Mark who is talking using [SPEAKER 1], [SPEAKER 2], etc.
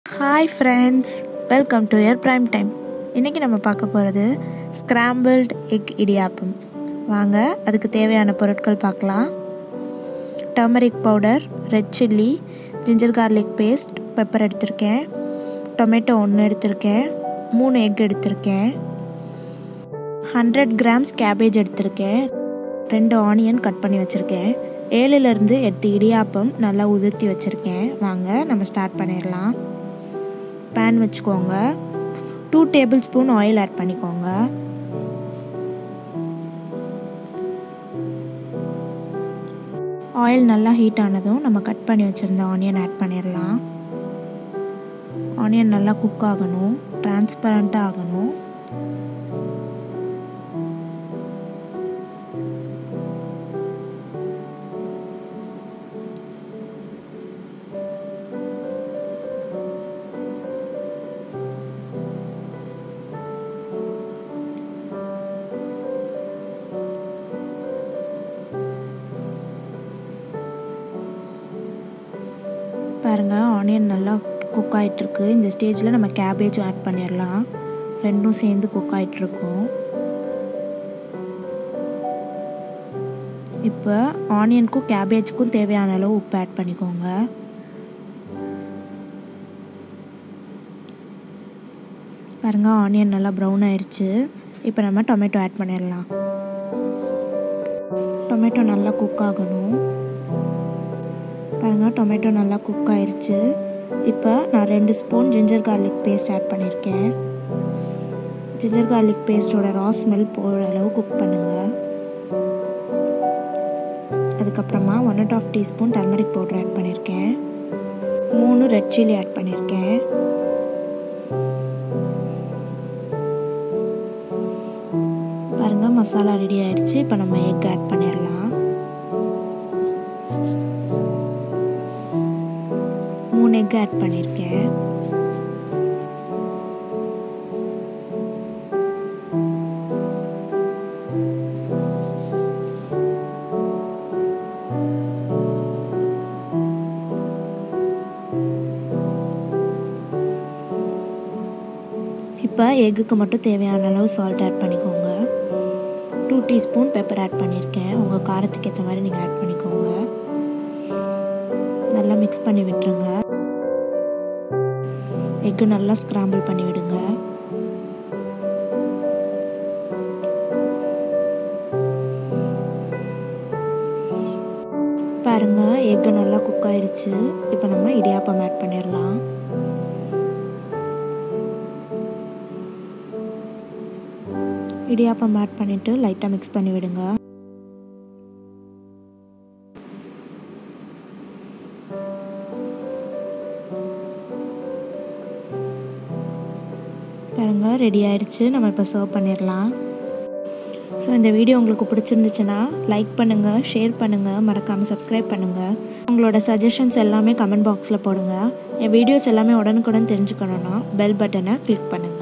[SPEAKER 1] hi friends welcome to your prime time இன்றைக்கி நம்ம பார்க்க போகிறது ஸ்க்ராம்பிள்ட் எக் இடியாப்பம் வாங்க அதுக்கு தேவையான பொருட்கள் பார்க்கலாம் turmeric powder red chilli ginger garlic paste pepper எடுத்திருக்கேன் டொமேட்டோ ஒன்று எடுத்திருக்கேன் மூணு எக் எடுத்திருக்கேன் ஹண்ட்ரட் கிராம்ஸ் கேபேஜ் எடுத்திருக்கேன் ரெண்டு ஆனியன் கட் பண்ணி வச்சுருக்கேன் ஏழுலேருந்து எட்டு இடியாப்பம் நல்லா உதிர்த்தி வச்சுருக்கேன் வாங்க நம்ம ஸ்டார்ட் பண்ணிடலாம் பேன் வச்சுக்கோங்க டூ டேபிள் ஸ்பூன் ஆயில் ஆட் பண்ணிக்கோங்க ஆயில் நல்லா ஹீட் ஆனதும் நம்ம கட் பண்ணி வச்சுருந்த ஆனியன் ஆட் பண்ணிடலாம் ஆனியன் நல்லா குக் ஆகணும் டிரான்ஸ்பரண்ட்டாக ஆகணும் பாருங்கள் ஆனியன் நல்லா குக் ஆகிட்டுருக்கு இந்த ஸ்டேஜில் நம்ம கேபேஜும் ஆட் பண்ணிடலாம் ரெண்டும் சேர்ந்து குக் ஆகிட்ருக்கும் இப்போ ஆனியனுக்கும் கேபேஜுக்கும் தேவையான அளவு உப்பு ஆட் பண்ணிக்கோங்க பாருங்கள் ஆனியன் நல்லா ப்ரௌன் ஆயிடுச்சு இப்போ நம்ம டொமேட்டோ ஆட் பண்ணிடலாம் டொமேட்டோ நல்லா குக் ஆகணும் பாருங்கள் டொமேட்டோ நல்லா குக் ஆயிடுச்சு இப்போ நான் ரெண்டு spoon ginger garlic paste add பண்ணியிருக்கேன் ஜிஞ்சர் கார்லிக் பேஸ்ட்டோட ரா ஸ்மெல் போகிற அளவு குக் பண்ணுங்கள் அதுக்கப்புறமா one and half teaspoon turmeric powder add பண்ணியிருக்கேன் மூணு ரெட் சில்லி ஆட் பண்ணியிருக்கேன் பாருங்கள் மசாலா ரெடி ஆயிடுச்சு இப்போ நம்ம எக் ஆட் பண்ணிடலாம் மூணு எக் ஆட் பண்ணியிருக்கேன் இப்போ எக்குக்கு மட்டும் தேவையான அளவு சால்ட் ஆட் பண்ணிக்கோங்க டூ டீஸ்பூன் பெப்பர் ஆட் பண்ணியிருக்கேன் உங்கள் காரத்துக்கு ஏற்ற மாதிரி நீங்கள் ஆட் பண்ணிக்கோங்க நல்லா மிக்ஸ் பண்ணி விட்டுருங்க எக்கு நல்லா ஸ்க்ராம்பிள் பண்ணி விடுங்க பாருங்க எக்கு நல்லா குக் ஆயிடுச்சு இப்போ நம்ம இடியாப்பம் ஆட் பண்ணிடலாம் இடியாப்பம் ஆட் பண்ணிவிட்டு லைட்டாக மிக்ஸ் பண்ணி விடுங்க பாருங்க ரெடி ஆயிடுச்சு நம்ம இப்போ சர்வ் பண்ணிடலாம் ஸோ இந்த வீடியோ உங்களுக்கு பிடிச்சிருந்துச்சுன்னா லைக் பண்ணுங்கள் ஷேர் பண்ணுங்கள் மறக்காமல் சப்ஸ்கிரைப் பண்ணுங்கள் உங்களோட சஜஷன்ஸ் எல்லாமே கமெண்ட் பாக்ஸில் போடுங்க என் வீடியோஸ் எல்லாமே உடனுக்குடன் தெரிஞ்சுக்கணுன்னா பெல் பட்டனை கிளிக் பண்ணுங்கள்